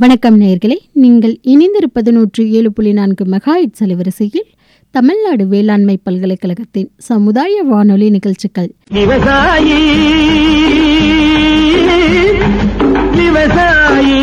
வணக்கம் நேயர்களே நீங்கள் இணைந்திருப்பது நூற்றி ஏழு புள்ளி நான்கு மெகாயிட்ஸ் அலைவரிசையில் தமிழ்நாடு வேளாண்மை பல்கலைக்கழகத்தின் சமுதாய வானொலி நிகழ்ச்சிகள் விவசாயி விவசாயி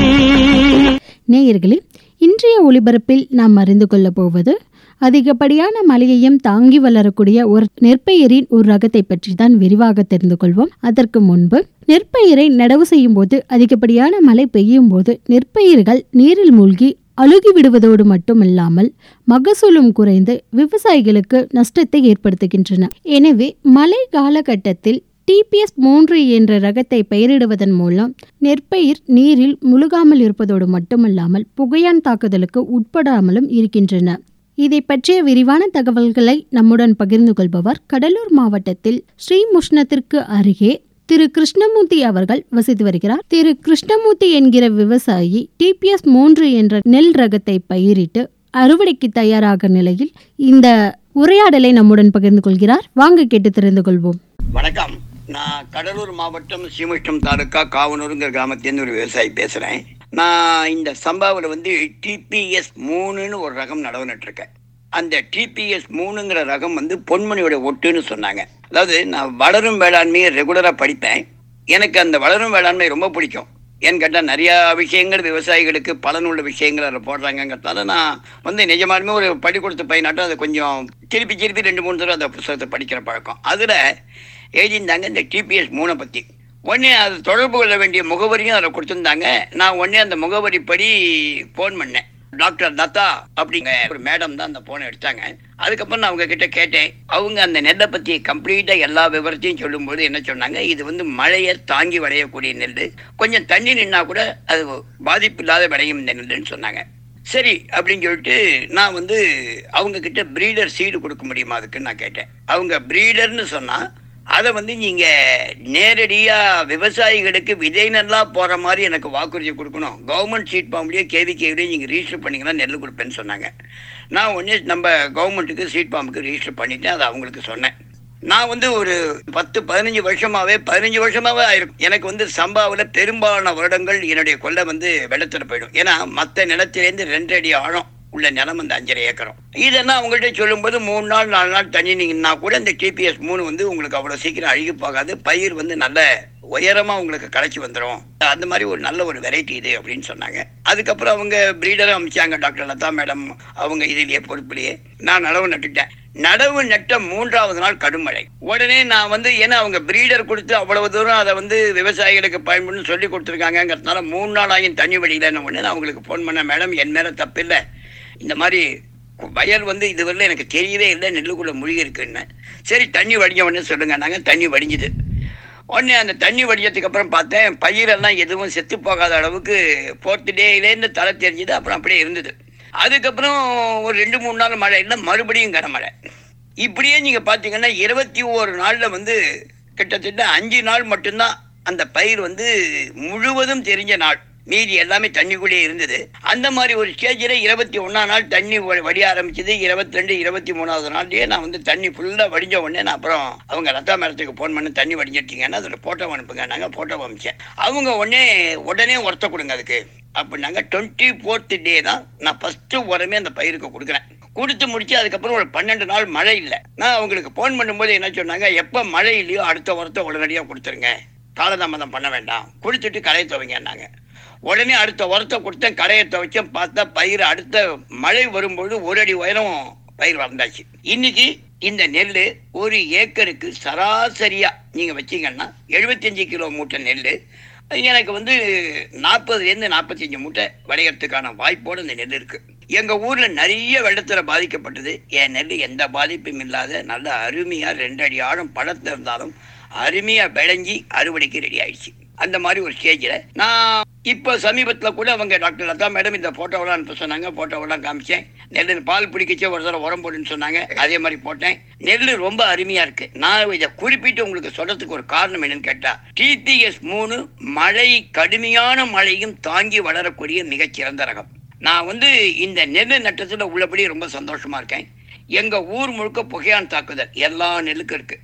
நேயர்களே இன்றைய ஒளிபரப்பில் நாம் அறிந்து கொள்ளப் போவது அதிகப்படியான மழையையும் தாங்கி வளரக்கூடிய ஒரு நெற்பயிரின் ஒரு ரகத்தை பற்றி தான் விரிவாக தெரிந்து கொள்வோம் அதற்கு முன்பு நெற்பயிரை நடவு செய்யும் போது அதிகப்படியான மழை பெய்யும் போது நெற்பயிர்கள் நீரில் மூழ்கி அழுகி விடுவதோடு மட்டுமில்லாமல் மகசூலும் குறைந்து விவசாயிகளுக்கு நஷ்டத்தை ஏற்படுத்துகின்றன எனவே மழை காலகட்டத்தில் டிபிஎஸ் மூன்று என்ற ரகத்தை பெயரிடுவதன் மூலம் நெற்பயிர் நீரில் முழுகாமல் இருப்பதோடு மட்டுமல்லாமல் புகையான் தாக்குதலுக்கு உட்படாமலும் இருக்கின்றன இதை பற்றிய விரிவான தகவல்களை நம்முடன் பகிர்ந்து கொள்பவர் கடலூர் மாவட்டத்தில் ஸ்ரீமுஷ்ணத்திற்கு அருகே திரு கிருஷ்ணமூர்த்தி அவர்கள் வசித்து வருகிறார் திரு கிருஷ்ணமூர்த்தி என்கிற விவசாயி டிபிஎஸ் மூன்று என்ற நெல் ரகத்தை பயிரிட்டு அறுவடைக்கு தயாராக நிலையில் இந்த உரையாடலை நம்முடன் பகிர்ந்து கொள்கிறார் வாங்க கேட்டு தெரிந்து கொள்வோம் வணக்கம் நான் கடலூர் மாவட்டம் சீமுஷ்டம் தாலுக்கா காவனூருங்கிற கிராமத்திலேருந்து ஒரு விவசாயி பேசுகிறேன் நான் இந்த சம்பாவில் வந்து டிபிஎஸ் மூணுன்னு ஒரு ரகம் நடவு நட்டிருக்கேன் அந்த டிபிஎஸ் மூணுங்கிற ரகம் வந்து பொன்மணியோட ஒட்டுன்னு சொன்னாங்க அதாவது நான் வளரும் வேளாண்மையை ரெகுலராக படிப்பேன் எனக்கு அந்த வளரும் வேளாண்மை ரொம்ப பிடிக்கும் ஏன்னு கேட்டால் நிறையா விஷயங்கள் விவசாயிகளுக்கு பலனுள்ள விஷயங்கள் அதில் போடுறாங்கங்கிறதால நான் வந்து நிஜமாலுமே ஒரு பள்ளிக்கூடத்து பையனாட்டம் அதை கொஞ்சம் திருப்பி திருப்பி ரெண்டு மூணு தடவை அந்த புத்தகத்தை படிக்கிற பழக்கம் அதில் எழுதியிருந்தாங்க இந்த டிபிஎஸ் மூணை பற்றி உடனே அது தொடர்பு கொள்ள வேண்டிய முகவரியும் அதில் கொடுத்துருந்தாங்க நான் உடனே அந்த முகவரிப்படி ஃபோன் பண்ணேன் டாக்டர் தத்தா அப்படிங்க ஒரு மேடம் தான் அந்த ஃபோனை எடுத்தாங்க அதுக்கப்புறம் நான் அவங்க கிட்ட கேட்டேன் அவங்க அந்த நெல்லை பற்றி கம்ப்ளீட்டாக எல்லா விவரத்தையும் சொல்லும்போது என்ன சொன்னாங்க இது வந்து மழையை தாங்கி விளையக்கூடிய நெல் கொஞ்சம் தண்ணி நின்னா கூட அது பாதிப்பு இல்லாத விளையும் இந்த நெல்லுன்னு சொன்னாங்க சரி அப்படின்னு சொல்லிட்டு நான் வந்து அவங்க கிட்ட பிரீடர் சீடு கொடுக்க முடியுமா அதுக்குன்னு நான் கேட்டேன் அவங்க பிரீடர்னு சொன்னா அதை வந்து நீங்க நேரடியா விவசாயிகளுக்கு விதை நெல்லா போற மாதிரி எனக்கு வாக்குறுதி கொடுக்கணும் கவர்மெண்ட் சீட் ஃபார்ம்லயே கேவி கேவிலேயே நீங்க ரிஜிஸ்டர் பண்ணீங்கன்னா நெல் கொடுப்பேன்னு சொன்னாங்க நான் உடனே நம்ம கவர்மெண்ட்டுக்கு சீட் ஃபார்முக்கு ரிஜிஸ்டர் பண்ணிட்டு அதை அவங்களுக்கு சொன்னேன் நான் வந்து ஒரு பத்து பதினஞ்சு வருஷமாவே பதினஞ்சு வருஷமாவே ஆயிருக்கும் எனக்கு வந்து சம்பாவில் பெரும்பாலான வருடங்கள் என்னுடைய கொள்ளை வந்து வெள்ளத்துல போயிடும் ஏன்னா மற்ற நிலத்திலேருந்து ரெண்டு அடி ஆழம் உள்ள நிலம் அந்த அஞ்சரை ஏக்கரம் இதெல்லாம் அவங்கள்ட்ட சொல்லும்போது மூணு நாள் நாலு நாள் தண்ணி நீங்கன்னா கூட இந்த டிபிஎஸ் மூணு வந்து உங்களுக்கு அவ்வளோ சீக்கிரம் அழுகி போகாது பயிர் வந்து நல்ல உயரமா உங்களுக்கு களைச்சி வந்துடும் அந்த மாதிரி ஒரு நல்ல ஒரு வெரைட்டி இது அப்படின்னு சொன்னாங்க அதுக்கப்புறம் அவங்க பிரீடரும் அமைச்சாங்க டாக்டர் லதா மேடம் அவங்க இதுலயே பொறுப்புலயே நான் நடவு நட்டுட்டேன் நடவு நட்ட மூன்றாவது நாள் கடுமழை உடனே நான் வந்து ஏன்னா அவங்க பிரீடர் கொடுத்து அவ்வளவு தூரம் அதை வந்து விவசாயிகளுக்கு பயன்படுன்னு சொல்லி கொடுத்துருக்காங்கிறதுனால மூணு நாள் ஆகியும் தண்ணி வடியிலன்னு உடனே நான் அவங்களுக்கு ஃபோன் பண்ண மேடம் என் மேல தப்பு இல்லை இந்த மாதிரி வயல் வந்து இதுவரையிலும் எனக்கு தெரியவே இல்லை நெல்லுக்குள்ள மூழ்கி இருக்குன்னு சரி தண்ணி வடிஞ்ச உடனே சொல்லுங்க நாங்கள் தண்ணி வடிஞ்சுது உடனே அந்த தண்ணி வடிஞ்சதுக்கு அப்புறம் பார்த்தேன் பயிரெல்லாம் எதுவும் செத்து போகாத அளவுக்கு ஃபோர்த் டேலேருந்து தலை தெரிஞ்சுது அப்புறம் அப்படியே இருந்தது அதுக்கப்புறம் ஒரு ரெண்டு மூணு நாள் மழை இல்லை மறுபடியும் கனமழை இப்படியே நீங்கள் பார்த்தீங்கன்னா இருபத்தி ஓரு நாளில் வந்து கிட்டத்தட்ட அஞ்சு நாள் மட்டும்தான் அந்த பயிர் வந்து முழுவதும் தெரிஞ்ச நாள் மீதி எல்லாமே தண்ணிக்குள்ளேயே இருந்தது அந்த மாதிரி ஒரு ஸ்டேஜில் இருபத்தி ஒன்றாம் நாள் தண்ணி வ- வடிய ஆரம்பிச்சது இருபத்தி ரெண்டு இருபத்தி மூணாவது நாள்லயே நான் வந்து தண்ணி ஃபுல்லாக வடிஞ்ச உடனே நான் அப்புறம் அவங்க லதா மேடத்துக்கு ஃபோன் பண்ணி தண்ணி வடிஞ்சிருக்கீங்கன்னா அதில் ஃபோட்டோ அனுப்புங்க நாங்கள் ஃபோட்டோ அனுப்பிச்சேன் அவங்க உடனே உடனே உரத்த கொடுங்க அதுக்கு அப்படின்னாங்க டுவெண்ட்டி ஃபோர்த் டே தான் நான் ஃபஸ்ட்டு உரமே அந்த பயிருக்கு கொடுக்குறேன் கொடுத்து முடிச்சு அதுக்கப்புறம் ஒரு பன்னெண்டு நாள் மழை இல்லை நான் அவங்களுக்கு ஃபோன் பண்ணும்போது என்ன சொன்னாங்க எப்போ மழை இல்லையோ அடுத்த உரத்தை உடனடியாக கொடுத்துருங்க காலதாமதம் பண்ண வேண்டாம் கொடுத்துட்டு களைய துவங்கன்னாங்க உடனே அடுத்த உரத்தை கொடுத்தேன் களைய துவைச்சேன் பார்த்தா பயிர் அடுத்த மழை வரும்போது ஒரு அடி உயரம் பயிர் வளர்ந்தாச்சு இன்னைக்கு இந்த நெல் ஒரு ஏக்கருக்கு சராசரியா நீங்க வச்சீங்கன்னா 75 கிலோ மூட்டை நெல் எனக்கு வந்து நாற்பதுலேருந்து நாற்பத்தஞ்சு மூட்டை விளையறதுக்கான வாய்ப்போடு இந்த நெல் இருக்கு எங்க ஊர்ல நிறைய வெள்ளத்துல பாதிக்கப்பட்டது என் நெல் எந்த பாதிப்பும் இல்லாத நல்ல அருமையா ரெண்டு அடி ஆழம் பழத்துல இருந்தாலும் அருமையா விளைஞ்சி அறுவடைக்கு ரெடி ஆயிடுச்சு அந்த மாதிரி ஒரு ஸ்டேஜில் நான் இப்போ சமீபத்தில் கூட அவங்க டாக்டர் லதா மேடம் இந்த ஃபோட்டோவெல்லாம் அனுப்ப சொன்னாங்க ஃபோட்டோவெல்லாம் காமிச்சேன் நெல் பால் பிடிக்கச்சே ஒரு தடவை உரம் போடுன்னு சொன்னாங்க அதே மாதிரி போட்டேன் நெல் ரொம்ப அருமையா இருக்கு நான் இதை குறிப்பிட்டு உங்களுக்கு சொல்றதுக்கு ஒரு காரணம் என்னன்னு கேட்டா டிடிஎஸ் மூணு மழை கடுமையான மழையும் தாங்கி வளரக்கூடிய மிகச்சிறந்த ரகம் நான் வந்து இந்த நெல் நட்டத்தில் உள்ளபடி ரொம்ப சந்தோஷமா இருக்கேன் எங்க ஊர் முழுக்க புகையான் தாக்குதல் எல்லா நெல்லுக்கும் இருக்கு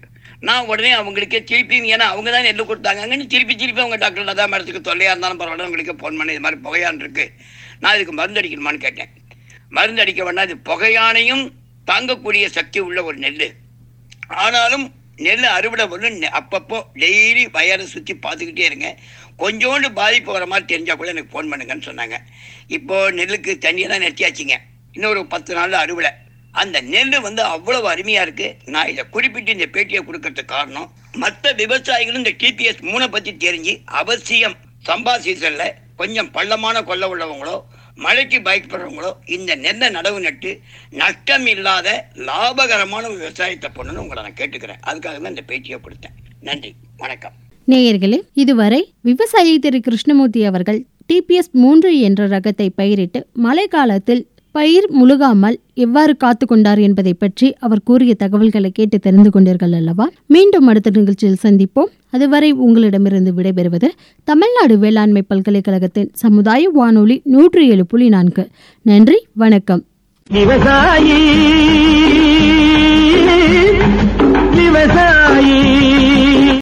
நான் உடனே அவங்களுக்கே திருப்பி ஏன்னா அவங்க தான் நெல் கொடுத்தாங்கன்னு திருப்பி திருப்பி அவங்க டாக்டர் லதா மேடத்துக்கு தொல்லையாக இருந்தாலும் பரவாயில்ல உங்களுக்கு ஃபோன் பண்ணி இது மாதிரி புகையான் இருக்கு நான் இதுக்கு மருந்து அடிக்கணுமான்னு கேட்டேன் மருந்து அடிக்க வேண்டாம் இது புகையானையும் தாங்கக்கூடிய சக்தி உள்ள ஒரு நெல் ஆனாலும் நெல் அறுவடை வரும் நெ- அப்பப்போ டெய்லி வயலை சுற்றி பார்த்துக்கிட்டே இருங்க கொஞ்சோண்டு பாதிப்பு வர மாதிரி தெரிஞ்சால் கூட எனக்கு ஃபோன் பண்ணுங்கன்னு சொன்னாங்க இப்போ நெல்லுக்கு தண்ணியெல்லாம் நிறுத்தியாச்சுங்க இன்னொரு பத்து நாள் அறுவடை அந்த நெல் வந்து அவ்வளவு அருமையாக இருக்கு நான் இதை குறிப்பிட்டு இந்த பேட்டியை கொடுக்கறதுக்கு காரணம் மற்ற விவசாயிகளும் இந்த டிபிஎஸ் மூணை பற்றி தெரிஞ்சு அவசியம் சம்பா சீசனில் கொஞ்சம் பள்ளமான கொல்ல உள்ளவங்களோ மழைக்கு பயப்படுறவங்களோ இந்த நெல்லை நடவு நட்டு நஷ்டம் இல்லாத லாபகரமான ஒரு விவசாயத்தை பண்ணணும்னு உங்களை நான் கேட்டுக்கிறேன் அதுக்காக தான் இந்த பேட்டியை கொடுத்தேன் நன்றி வணக்கம் நேயர்களே இதுவரை விவசாயி திரு கிருஷ்ணமூர்த்தி அவர்கள் டிபிஎஸ் மூன்று என்ற ரகத்தை பயிரிட்டு மழை காலத்தில் பயிர் முழுகாமல் எவ்வாறு காத்து கொண்டார் என்பதை பற்றி அவர் கூறிய தகவல்களை கேட்டு தெரிந்து கொண்டீர்கள் அல்லவா மீண்டும் அடுத்த நிகழ்ச்சியில் சந்திப்போம் அதுவரை உங்களிடமிருந்து விடைபெறுவது தமிழ்நாடு வேளாண்மை பல்கலைக்கழகத்தின் சமுதாய வானொலி நூற்றி ஏழு புள்ளி நான்கு நன்றி வணக்கம் விவசாயி